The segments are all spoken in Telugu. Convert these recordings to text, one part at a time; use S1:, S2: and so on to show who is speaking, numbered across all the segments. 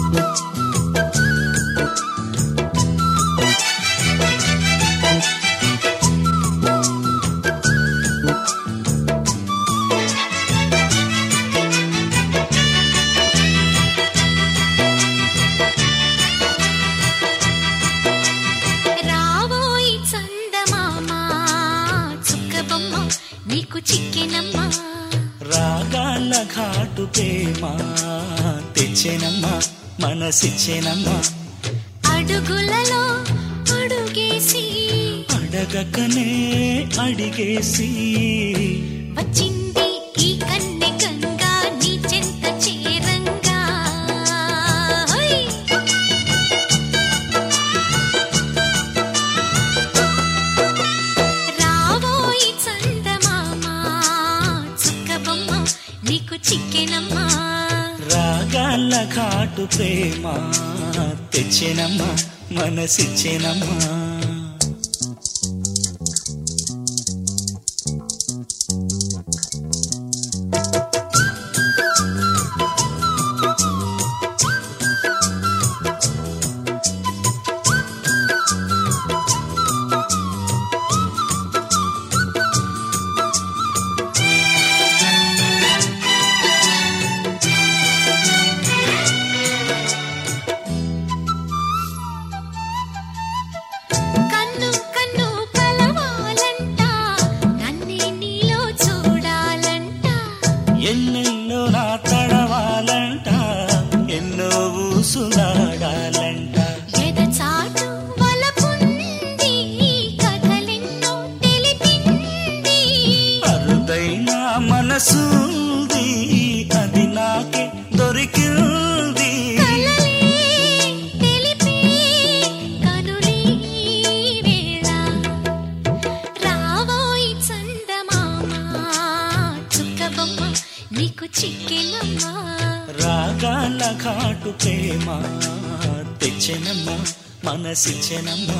S1: రావోయి చందమామ చుక్కబొమ్మ నీకు చిక్కెనమ్మా
S2: రాగాల ఘాటు ప్రేమ తెచ్చెనమ్మా మనసిచ్చెనమ్మా
S1: అడుగులలో అడుగేసి
S2: అడగకనే అడిగేసి
S1: వచ్చింది ఈ కన్నె గంగా నీ చెంత చేరంగా హోయ్! రావోయి చందమామ చుక్కబొమ్మ నీకు చిక్కెనమ్మా
S2: రాగాల ఘాటు ప్రేమ తెచ్చెనమ్మా మనసిచ్చెనమ్మా
S1: కన్ను కన్ను కలవాలంట నన్నే నీలో చూడాలంట
S2: ఎన్నెన్నో నా తడవాలంట ఎన్నో ఊసులాడాలంట
S1: ఎద చాటు వలపుంది కథలెన్నో తెలిపింది
S2: అరుదైన మనసుంది అది నాకే దొరికింది
S1: కలలే తెలిపే కనులీ వేళ రావోయి చందమామ చుక్కబొమ్మ నీకు చిక్కెనమ్మా
S2: రాగాల ఘాటు ప్రేమ తెచ్చెనమ్మా మనసిచ్చెనమ్మా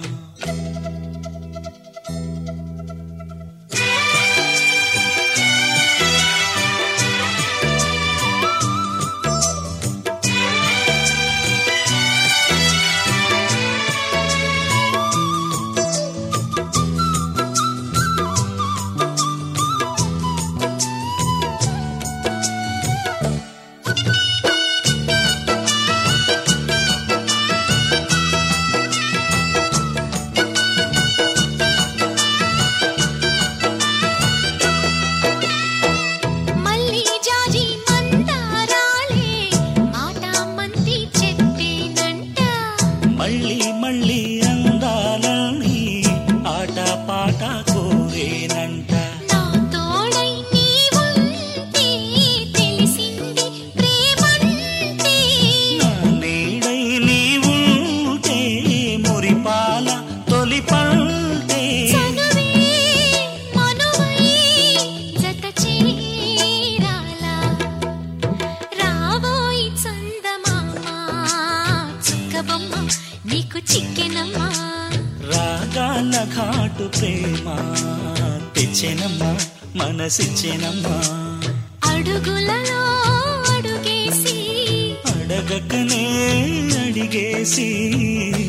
S1: మళ్ళీ జాజి మందారాలే మాట మంది చెప్పేనంట
S2: మళ్ళీ మళ్ళీ అందాలని ఆట పాట కోరేనంట
S1: నా తోడై నీవుంటే తెలిసింది ప్రేమంటే
S2: నా నీడై నీవుంటే మురిపాల తొలి పంటే
S1: చనువే మనువై జత చేరాలా రావోయి చందమామ చుక్కబొమ్మ నీకు చిక్కెనమ్మా
S2: రాగాల ఘాటు ప్రేమ తెచ్చెనమ్మా మనసిచ్చెనమ్మా
S1: అడుగులలో అడుగేసి
S2: అడగకనే అడిగేసి